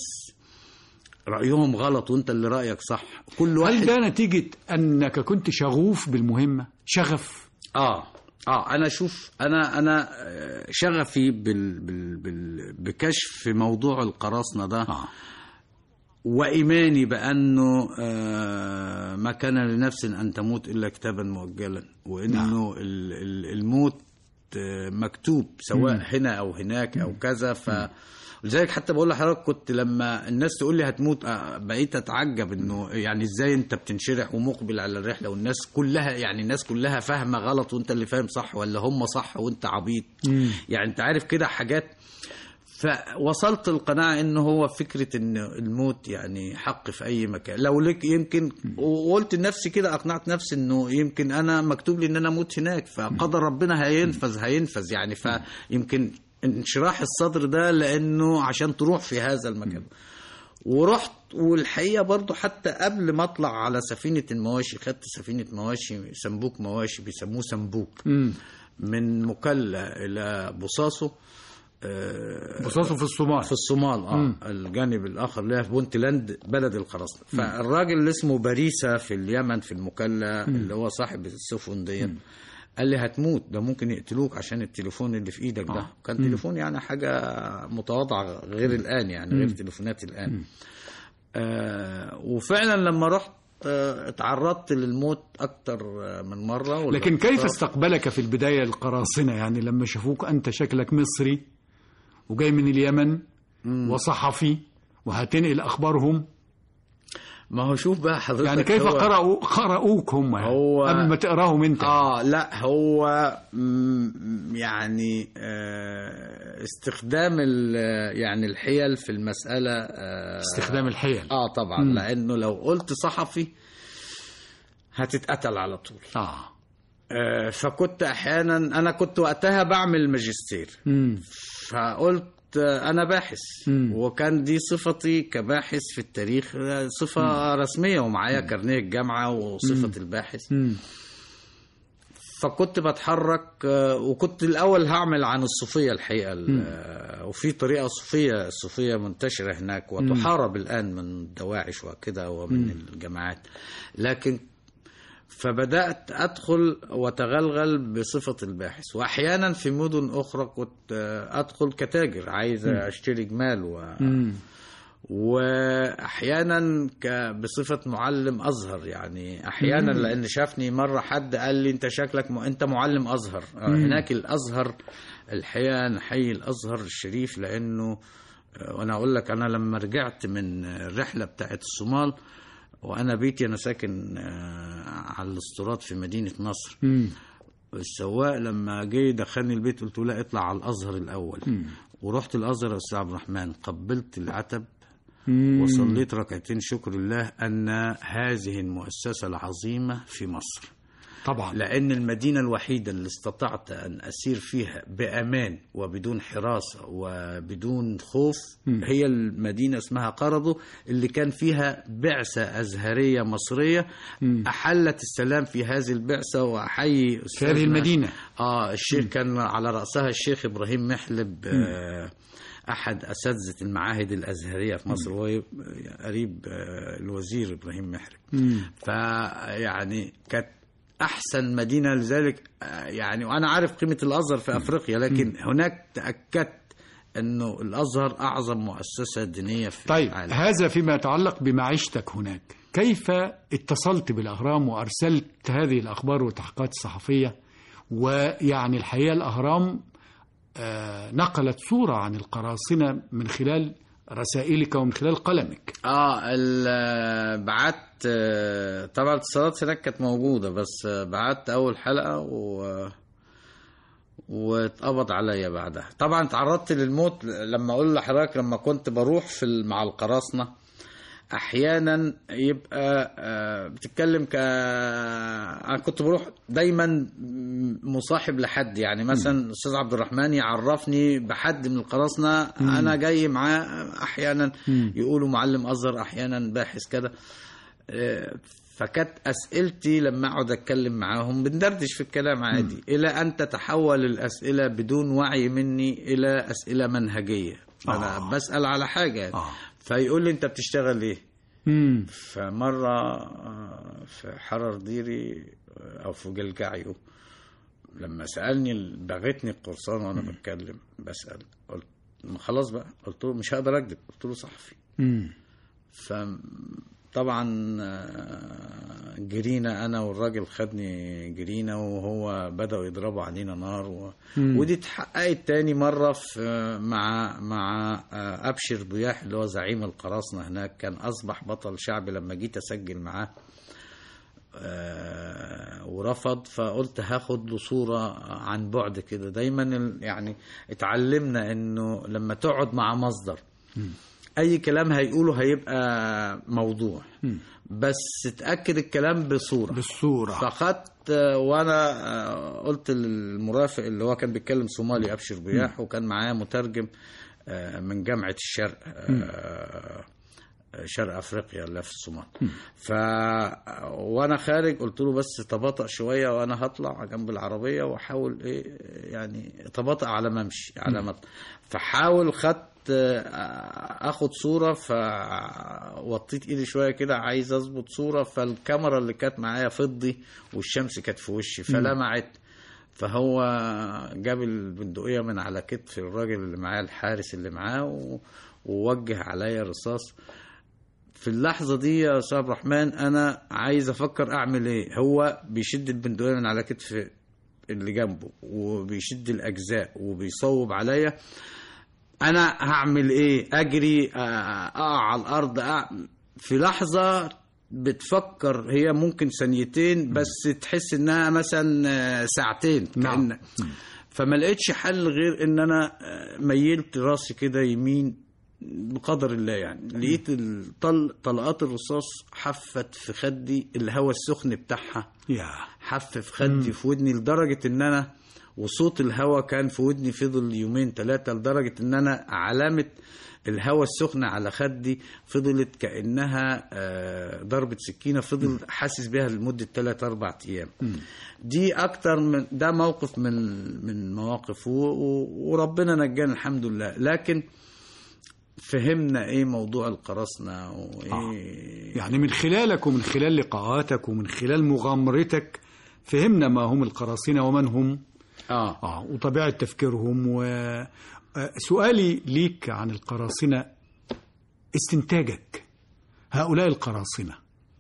رايهم غلط وانت اللي رايك صح كل هل واحد ده نتيجة أنك كنت شغوف بالمهمة شغف اه اه انا شوف انا انا آه، شغفي بال بال بال بكشف موضوع القراصنه ده آه. وإيماني بأنه آه، ما كان لنفس أن تموت إلا كتابا مؤجلا وإنه ال- ال- الموت آه، مكتوب سواء هنا أو هناك أو كذا ف لذلك حتى بقول لحضرتك كنت لما الناس تقول لي هتموت آه، بقيت اتعجب انه يعني ازاي انت بتنشرح ومقبل على الرحله والناس كلها يعني الناس كلها فاهمه غلط وانت اللي فاهم صح ولا هم صح وانت عبيط يعني انت عارف كده حاجات فوصلت القناعة انه هو فكرة ان الموت يعني حق في اي مكان لو لك يمكن وقلت لنفسي كده اقنعت نفسي انه يمكن انا مكتوب لي ان انا اموت هناك فقدر ربنا هينفذ هينفذ يعني فيمكن انشراح الصدر ده لانه عشان تروح في هذا المكان ورحت والحقيقه برضو حتى قبل ما اطلع على سفينه المواشي خدت سفينه مواشي صندوق مواشي بيسموه صندوق من مكلا الى بوصاصو آه، بصاصه في الصومال في الصومال اه الجانب الاخر اللي هي في بونتلاند بلد القراصنه فالراجل اللي اسمه باريسا في اليمن في المكلا اللي هو صاحب السفن دي قال لي هتموت ده ممكن يقتلوك عشان التليفون اللي في ايدك ده كان تليفون يعني حاجه متواضعه غير الان يعني غير تليفونات الان آه وفعلا لما رحت آه اتعرضت للموت اكتر آه، من مره لكن كيف والاختراق- استقبلك في البداية القراصنة يعني لما شافوك أنت شكلك مصري وجاي من اليمن وصحفي وهتنقل أخبارهم ما هو شوف بقى حضرتك يعني كيف هو- قرأوا قرأوك هم يعني هو- قبل ما تقراهم أنت اه لا هو م- يعني آه استخدام ال- يعني الحيل في المسألة آه استخدام الحيل اه طبعا لانه لو قلت صحفي هتتقتل على طول آه آه فكنت احيانا انا كنت وقتها بعمل ماجستير مم. فقلت آه، انا باحث مم. وكان دي صفتي كباحث في التاريخ آه، صفة رسمية ومعايا كارنيه الجامعة وصفة الباحث مم. فكنت بتحرك آه، وكنت الاول هعمل عن الصوفيه الحقيقه ال- آه، وفي طريقه صوفيه الصوفيه منتشره هناك وتحارب الان من دواعش وكده ومن الجماعات لكن فبدات ادخل وتغلغل بصفه الباحث واحيانا في مدن اخرى كنت آه، ادخل كتاجر عايز اشتري جمال و... مم. واحيانا ك- بصفه معلم ازهر يعني احيانا لان شافني مره حد قال لي انت شكلك م... انت معلم ازهر آه، هناك الازهر الحقيقه نحيي الازهر الشريف لانه آه، وانا اقول لك انا لما رجعت من الرحله بتاعت الصومال وانا بيتي انا ساكن آه، على الاستراد في مدينه نصر مم. السواق لما جه دخلني البيت قلت له لا اطلع على الازهر الاول ورحت الازهر يا استاذ عبد الرحمن قبلت العتب مم. وصليت ركعتين شكر الله ان هذه المؤسسه العظيمه في مصر طبعا لان المدينه الوحيده اللي استطعت ان اسير فيها بامان وبدون حراسه وبدون خوف هي المدينه اسمها قرضو اللي كان فيها بعثه ازهريه مصريه احلت السلام في هذه البعثه واحيي في أستاذنا- هذه المدينة اه الشيخ كان على راسها الشيخ ابراهيم محلب آه احد اساتذه المعاهد الازهريه في مصر وهو قريب آه الوزير ابراهيم محرب فيعني كانت احسن مدينه لذلك آه يعني وانا عارف قيمه الازهر في افريقيا لكن هناك تاكدت انه الازهر اعظم مؤسسه دينيه في طيب العالم هذا فيما يتعلق بمعيشتك هناك كيف اتصلت بالأهرام وأرسلت هذه الأخبار والتحقيقات الصحفية ويعني الحقيقة الأهرام آه، نقلت صورة عن القراصنة من خلال رسائلك ومن خلال قلمك اه ال- بعت آه، طبعا الاتصالات هناك كانت موجوده بس آه، بعت اول حلقه و واتقبض عليا بعدها طبعا تعرضت للموت لما اقول لحضرتك لما كنت بروح في ال- مع القراصنه احيانا يبقى آه، بتتكلم ك انا كنت بروح دايما مصاحب لحد يعني مثلا الاستاذ عبد الرحمن يعرفني بحد من القراصنه انا جاي معاه احيانا يقولوا معلم ازهر احيانا باحث كده آه، فكانت اسئلتي لما اقعد اتكلم معاهم بندردش في الكلام عادي الى ان تتحول الاسئله بدون وعي مني الى اسئله منهجيه انا آه. بسال على حاجه آه. فيقول لي انت بتشتغل ايه مم. فمره آه، في حرر ديري آه، او في جلجعيو لما سالني بغتني القرصان وانا بتكلم بسال قلت ما خلاص بقى قلت له مش هقدر اكذب قلت له صحفي مم. فطبعا آه، جرينا انا والراجل خدني جرينا وهو بداوا يضربوا علينا نار و... ودي اتحققت تاني مره في مع مع آه، ابشر ضياح اللي هو زعيم القراصنه هناك كان اصبح بطل شعبي لما جيت اسجل معاه آه، ورفض فقلت هاخد له صورة عن بعد كده دايما ال- يعني اتعلمنا انه لما تقعد مع مصدر اي كلام هيقوله هيبقى موضوع بس تأكد الكلام بصورة بالصورة فخدت آه، وانا آه، قلت للمرافق اللي هو كان بيتكلم صومالي ابشر بياح وكان معايا مترجم آه، من جامعه الشرق آه، شرق افريقيا اللي في الصومال ف وانا خارج قلت له بس تباطأ شويه وانا هطلع جنب العربيه واحاول ايه يعني تباطأ على ما امشي على ما فحاول خدت آه، اخد صوره فوطيت ايدي شويه كده عايز اظبط صوره فالكاميرا اللي كانت معايا فضي والشمس كانت في وشي فلمعت فهو جاب البندقيه من على كتف الراجل اللي معاه الحارس اللي معاه و- ووجه عليا رصاص في اللحظة دي يا أستاذ عبد الرحمن أنا عايز أفكر أعمل إيه هو بيشد البندقية من على كتف اللي جنبه وبيشد الأجزاء وبيصوب عليا أنا هعمل إيه أجري آه، أقع على الأرض أقع. في لحظة بتفكر هي ممكن ثانيتين بس تحس انها مثلا آه، ساعتين نعم. كأن فما لقيتش حل غير ان انا آه، ميلت راسي كده يمين بقدر الله يعني لقيت الطل طلقات الرصاص حفت في خدي الهواء السخن بتاعها يا حف في خدي في ودني لدرجة ان انا وصوت الهواء كان في ودني فضل يومين ثلاثة لدرجة ان انا علامة الهواء السخن على خدي فضلت كأنها آه، ضربة سكينة فضل حاسس بيها لمدة ثلاثة أربع أيام دي أكتر من ده موقف من من مواقف و- و- وربنا نجانا الحمد لله لكن فهمنا ايه موضوع القراصنة وايه يعني من خلالك ومن خلال لقاءاتك ومن خلال مغامرتك فهمنا ما هم القراصنة ومن هم اه آه وطبيعة تفكيرهم وسؤالي ليك عن القراصنة استنتاجك هؤلاء القراصنة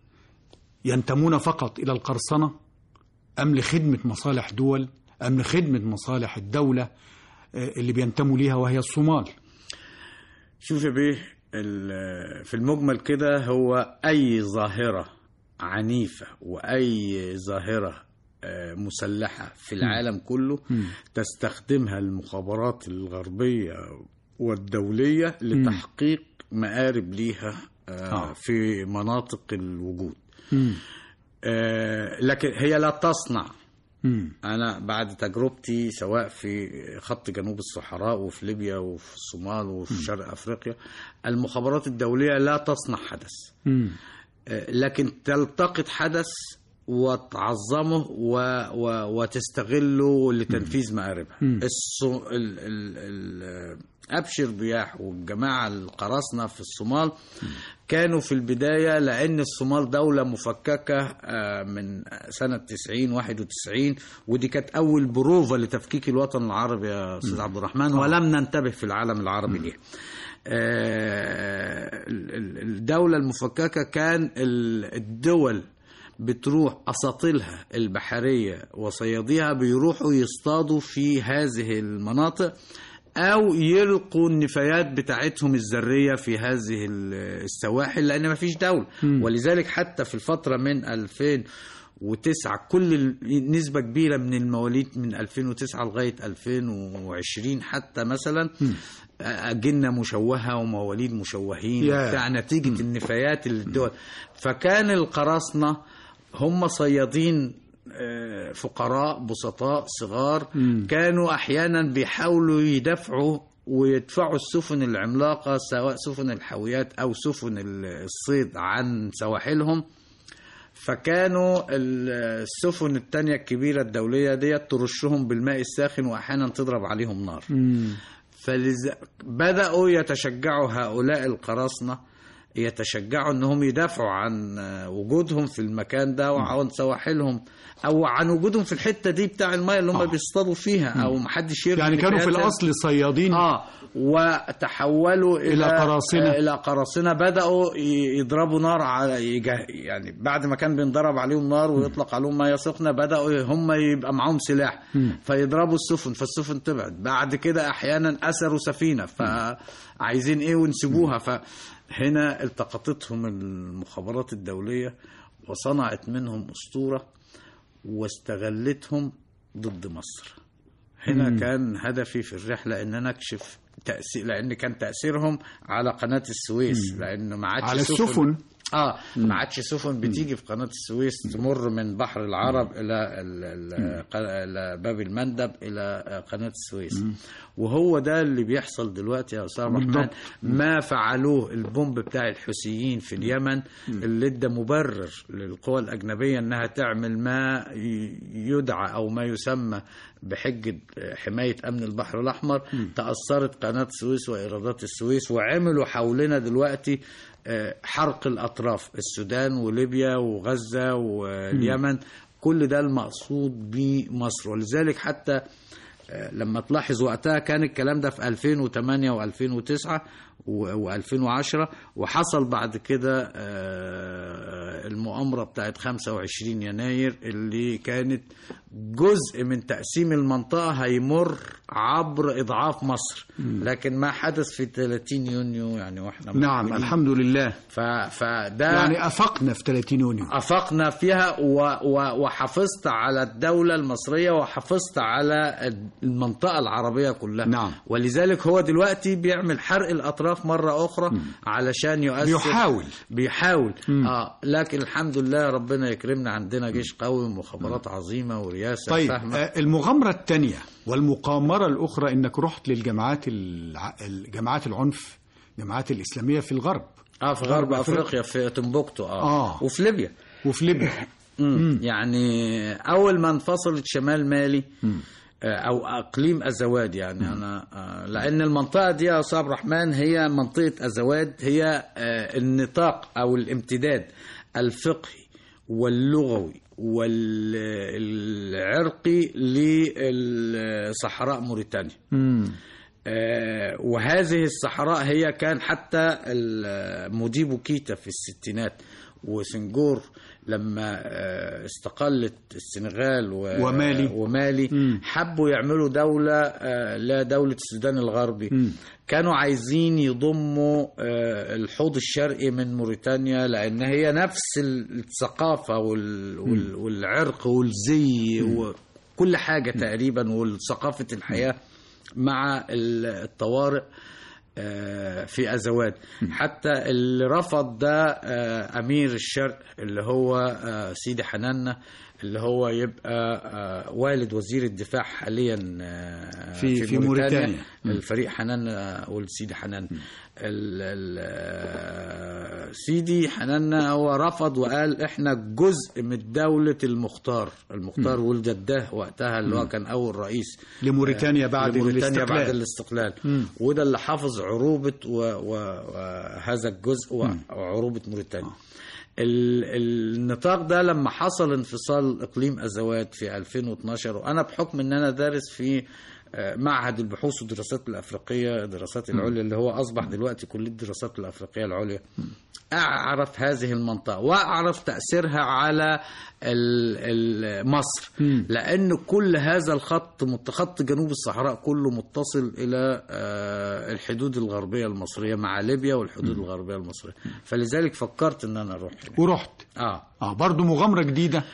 ينتمون فقط إلى القرصنة أم لخدمة مصالح دول أم لخدمة مصالح الدولة آه، اللي بينتموا ليها وهي الصومال شوف يا بيه ال- في المجمل كده هو أي ظاهرة عنيفة وأي ظاهرة آه، مسلحة في العالم كله تستخدمها المخابرات الغربية والدولية لتحقيق مآرب ليها آه، آه. في مناطق الوجود آه، لكن هي لا تصنع مم. أنا بعد تجربتي سواء في خط جنوب الصحراء وفي ليبيا وفي الصومال وفي شرق أفريقيا المخابرات الدولية لا تصنع حدث مم. آه، لكن تلتقط حدث وتعظمه و... و... وتستغله لتنفيذ مآربها الصو... ال... ال... ال... أبشر ضياح والجماعة القراصنة في الصومال كانوا في البداية لأن الصومال دولة مفككة آه، من سنة 90 91 ودي كانت أول بروفة لتفكيك الوطن العربي يا أستاذ عبد الرحمن ولم ننتبه في العالم العربي ليها آه، ال- ال- الدولة المفككة كان ال- الدول بتروح أساطيلها البحرية وصياديها بيروحوا يصطادوا في هذه المناطق أو يلقوا النفايات بتاعتهم الذرية في هذه ال- السواحل لأن ما فيش دولة ولذلك حتى في الفترة من 2000 وتسعة كل ال- نسبة كبيرة من المواليد من 2009 لغاية 2020 حتى مثلا أجنة مشوهة ومواليد مشوهين ياه. بتاع نتيجة النفايات اللي الدول فكان القراصنة هم صيادين آه، فقراء بسطاء صغار كانوا أحيانا بيحاولوا يدفعوا ويدفعوا السفن العملاقة سواء سفن الحاويات أو سفن الصيد عن سواحلهم فكانوا ال- السفن التانية الكبيرة الدولية ديت ترشهم بالماء الساخن وأحيانا تضرب عليهم نار فلز... بدأوا يتشجعوا هؤلاء القراصنة يتشجعوا انهم يدافعوا عن آه، وجودهم في المكان ده وعن سواحلهم او عن وجودهم في الحته دي بتاع المايه اللي هم آه. بيصطادوا فيها او محدش يرمي يعني كانوا في نفايات. الأصل صيادين اه وتحولوا الى إلى قراصنة. آه، الى قراصنه بداوا ي- يضربوا نار على يجه- يعني بعد ما كان بينضرب عليهم نار ويطلق عليهم ميه سخنه بداوا هم يبقى معاهم سلاح فيضربوا السفن فالسفن تبعد بعد كده احيانا اسروا سفينه فعايزين ايه ونسيبوها فهنا التقطتهم المخابرات الدوليه وصنعت منهم اسطوره واستغلتهم ضد مصر هنا مم. كان هدفي في الرحله ان انا اكشف تاثير لان كان تاثيرهم على قناه السويس لان ما عادش على سفن- السفن اه ما عادش سفن بتيجي في قناه السويس تمر من بحر العرب الى ال- ال- ق- الى باب المندب الى قناه السويس وهو ده اللي بيحصل دلوقتي يا استاذ الرحمن بالضبط. ما فعلوه البومب بتاع الحوثيين في اليمن اللي ادى مبرر للقوى الاجنبيه انها تعمل ما ي- يدعى او ما يسمى بحجه حمايه امن البحر الاحمر تاثرت قناه السويس وايرادات السويس وعملوا حولنا دلوقتي آه، حرق الاطراف السودان وليبيا وغزه واليمن كل ده المقصود بمصر ولذلك حتى آه، لما تلاحظ وقتها كان الكلام ده في 2008 و2009 و2010 وحصل بعد كده آه، المؤامرة بتاعت 25 يناير اللي كانت جزء من تقسيم المنطقة هيمر عبر إضعاف مصر لكن ما حدث في 30 يونيو يعني واحنا نعم موجودين. الحمد لله ف... فده يعني أفقنا في 30 يونيو أفقنا فيها و... و... وحافظت على الدولة المصرية وحافظت على المنطقة العربية كلها نعم. ولذلك هو دلوقتي بيعمل حرق الأطراف مرة أخرى علشان يؤثر بيحاول. بيحاول آه لكن الحمد لله ربنا يكرمنا عندنا جيش قوي ومخابرات عظيمة ورياسة طيب فاهمة آه، المغامرة الثانية والمقامرة الأخرى إنك رحت للجماعات الع... الجماعات العنف الجماعات الإسلامية في الغرب اه في غرب غرب أفريقيا. أفريقيا في تمبوكتو آه. آه. وفي ليبيا وفي ليبيا مم. يعني اول ما انفصلت شمال مالي آه، او اقليم ازواد يعني انا آه، لان المنطقه دي يا استاذ عبد الرحمن هي منطقه ازواد هي آه، النطاق او الامتداد الفقهي واللغوي والعرقي لصحراء موريتانيا آه، وهذه الصحراء هي كان حتى ال- موديبو كيتا في الستينات وسنجور لما آه، استقلت السنغال و- ومالي. ومالي حبوا يعملوا دولة آه، لا دولة السودان الغربي كانوا عايزين يضموا آه، الحوض الشرقي من موريتانيا لأن هي نفس الثقافة وال- وال- والعرق والزي وكل حاجة تقريبا وثقافة الحياة مع ال- الطوارئ آه، في أزواد حتى اللي رفض ده آه، أمير الشرق اللي هو آه، سيدي حنانة اللي هو يبقى آه، والد وزير الدفاع حاليا آه، في- في موريتانيا. الفريق حنان آه، ولد سيدي حنان ال- ال- آه، سيدي حنان هو رفض وقال احنا جزء من دولة المختار المختار ولد ده وقتها اللي هو كان أول رئيس لموريتانيا بعد لموريتانيا الاستقلال. بعد الاستقلال وده اللي حافظ عروبة و- و- وهذا الجزء و- وعروبة موريتانيا ال- النطاق ده لما حصل انفصال اقليم ازوات في 2012 وانا بحكم ان انا دارس في آه، معهد البحوث والدراسات الافريقيه الدراسات العليا اللي هو اصبح دلوقتي كليه الدراسات الافريقيه العليا اعرف هذه المنطقه واعرف تاثيرها على ال- ال- مصر لان كل هذا الخط مت- خط جنوب الصحراء كله متصل الى آه، الحدود الغربيه المصريه مع ليبيا والحدود الغربيه المصريه فلذلك فكرت ان انا اروح هناك. ورحت اه اه برضه مغامرة جديدة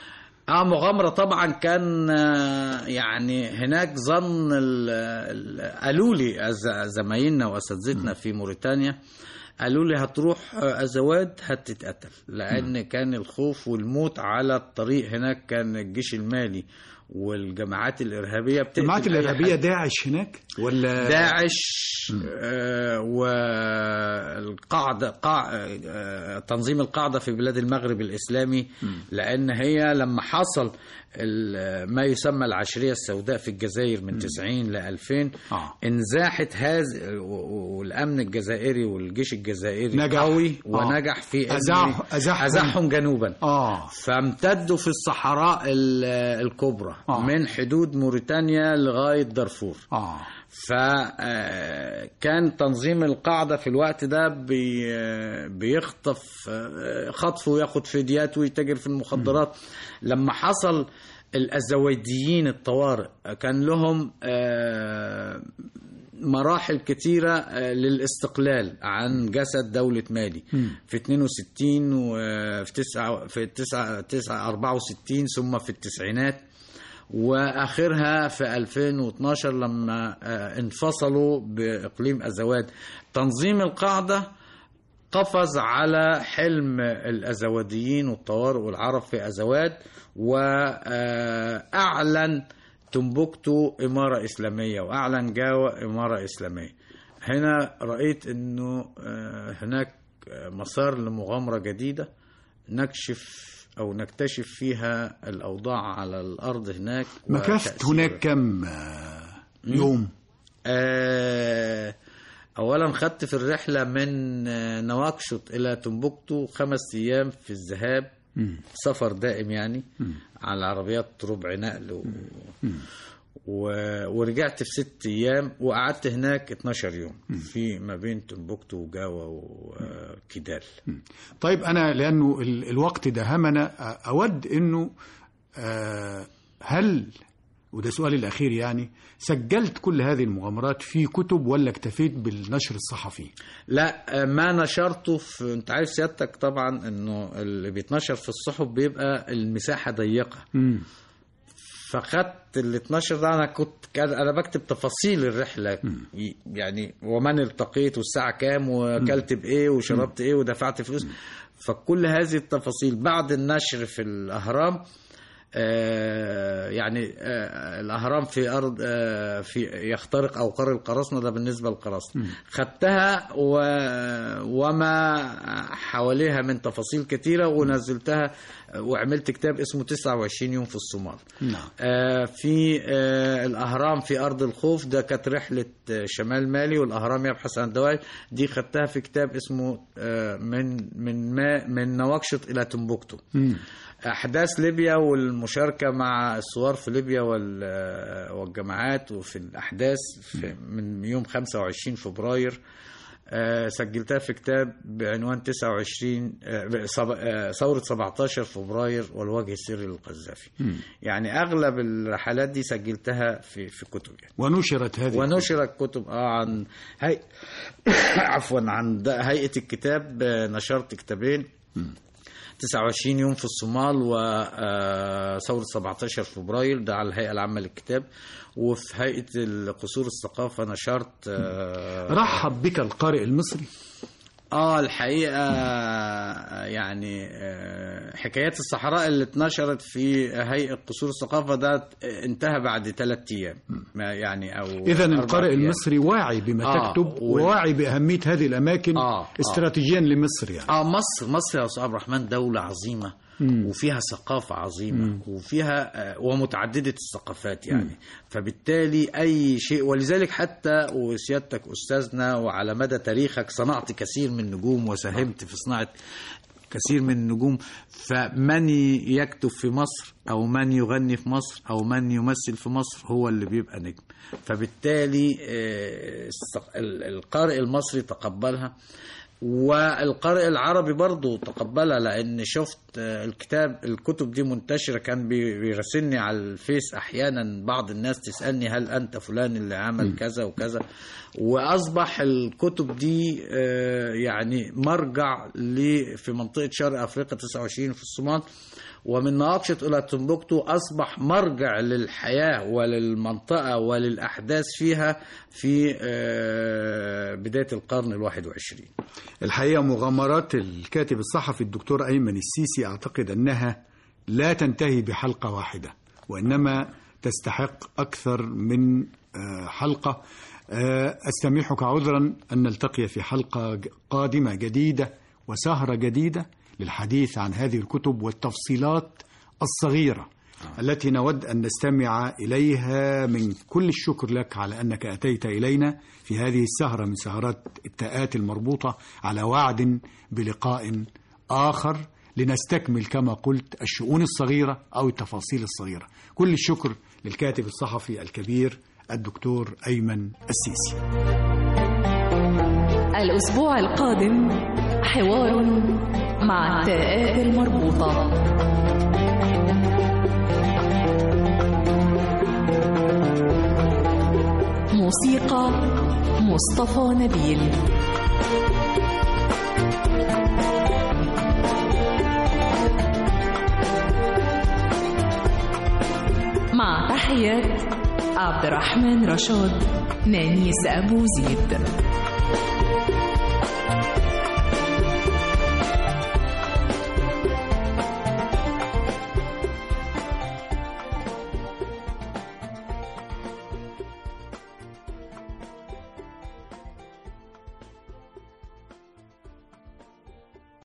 اه مغامرة طبعا كان آه، يعني هناك ظن ال- ال- قالوا لي أز- زمايلنا واساتذتنا في موريتانيا قالوا لي هتروح آه، ازواد هتتقتل لان كان الخوف والموت على الطريق هناك كان الجيش المالي والجماعات الارهابيه بتقتل الجماعات أي الارهابيه حد. داعش هناك ولا داعش آه والقاعدة قاع آه تنظيم القاعدة في بلاد المغرب الإسلامي لأن هي لما حصل ال- ما يسمى العشرية السوداء في الجزائر من 90 ل 2000 آه. انزاحت هذا والأمن الجزائري والجيش الجزائري نجح. قوي آه. ونجح في إن أزاح- أزاحهم. أزاحهم جنوبا اه فامتدوا في الصحراء ال- الكبرى آه. من حدود موريتانيا لغاية دارفور اه فكان تنظيم القاعدة في الوقت ده بي آه، بيخطف آه، خطف وياخد فديات ويتاجر في المخدرات لما حصل الأزويديين الطوارئ كان لهم آه، مراحل كتيرة آه، للاستقلال عن جسد دولة مالي في 62 وفي 9 في 9 9 64 ثم في التسعينات واخرها في 2012 لما آه، انفصلوا باقليم ازواد تنظيم القاعده قفز على حلم الازواديين والطوارئ والعرب في ازواد واعلن تنبكتو اماره اسلاميه واعلن جاوة اماره اسلاميه هنا رايت انه آه، هناك آه، مسار لمغامره جديده نكشف او نكتشف فيها الاوضاع على الارض هناك مكثت وتأثيرها. هناك كم آه، يوم آه، اولا خدت في الرحله من آه، نواكشوط الى تنبكتو خمس ايام في الذهاب سفر دائم يعني على عربيات ربع نقل و... و... ورجعت في ست ايام وقعدت هناك 12 يوم في ما بين تنبكتو وجاوا وكيدال طيب انا لانه ال- الوقت دهمنا آه، اود انه آه، هل وده سؤالي الاخير يعني سجلت كل هذه المغامرات في كتب ولا اكتفيت بالنشر الصحفي لا ما نشرته في انت عارف سيادتك طبعا انه اللي بيتنشر في الصحف بيبقى المساحه ضيقه مم. فخدت ال 12 ده انا كنت كان انا بكتب تفاصيل الرحله ي- يعني ومن التقيت والساعه كام واكلت بايه وشربت ايه ودفعت فلوس فكل هذه التفاصيل بعد النشر في الاهرام آه يعني آه الاهرام في ارض آه في يخترق اوقار القراصنه ده بالنسبه للقراصنه خدتها و وما حواليها من تفاصيل كتيره ونزلتها وعملت كتاب اسمه 29 يوم في الصومال نعم آه، في آه، الأهرام في أرض الخوف ده كانت رحلة آه، شمال مالي والأهرام يبحث عن دوائر دي خدتها في كتاب اسمه آه، من من ما من نواكشوط إلى تنبكتو مم. أحداث ليبيا والمشاركة مع الثوار في ليبيا وال- آه، والجماعات وفي الأحداث في من يوم 25 فبراير آه، سجلتها في كتاب بعنوان 29 آه، صب- آه، ثورة 17 فبراير والوجه السري للقذافي يعني أغلب الرحلات دي سجلتها في في كتب يعني ونشرت هذه ونشرت كتب اه عن هي... عفوا عن د- هيئة الكتاب آه، نشرت كتابين 29 يوم في الصومال وثورة 17 فبراير ده على الهيئة العامة للكتاب وفي هيئة القصور الثقافة نشرت آه، رحب بك القارئ المصري اه الحقيقه يعني آه، حكايات الصحراء اللي اتنشرت في هيئه قصور الثقافه ده انتهى بعد ثلاث ايام ما يعني او اذا أربع القارئ أيام. المصري واعي بما آه، تكتب و- وواعي باهميه هذه الاماكن آه، آه. استراتيجيا لمصر يعني اه مصر مصر يا استاذ عبد الرحمن دوله عظيمه وفيها ثقافة عظيمة وفيها آه، ومتعددة الثقافات يعني فبالتالي أي شيء ولذلك حتى وسيادتك أستاذنا وعلى مدى تاريخك صنعت كثير من النجوم وساهمت في صناعة كثير من النجوم فمن يكتب في مصر أو من يغني في مصر أو من يمثل في مصر هو اللي بيبقى نجم فبالتالي آه، الثق- ال- القارئ المصري تقبلها والقارئ العربي برضو تقبلها لان شفت آه، الكتاب الكتب دي منتشره كان بي- بيراسلني على الفيس احيانا بعض الناس تسالني هل انت فلان اللي عمل كذا وكذا واصبح الكتب دي آه، يعني مرجع ل في منطقه شرق افريقيا 29 في الصومال ومن نواكشط إلى تمبكتو أصبح مرجع للحياة وللمنطقة وللأحداث فيها في آه، بداية القرن الواحد وعشرين الحقيقة مغامرات الكاتب الصحفي الدكتور أيمن السيسي أعتقد أنها لا تنتهي بحلقة واحدة وإنما تستحق أكثر من آه، حلقة آه، أستميحك عذرا أن نلتقي في حلقة ج- قادمة جديدة وسهرة جديدة للحديث عن هذه الكتب والتفصيلات الصغيرة التي نود أن نستمع إليها من كل الشكر لك على أنك أتيت إلينا في هذه السهرة من سهرات التاءات المربوطة على وعد بلقاء آخر لنستكمل كما قلت الشؤون الصغيرة أو التفاصيل الصغيرة كل الشكر للكاتب الصحفي الكبير الدكتور أيمن السيسي الأسبوع القادم حوار مع التاءات المربوطة موسيقى مصطفى نبيل مع تحيات عبد الرحمن رشاد نانيس أبو زيد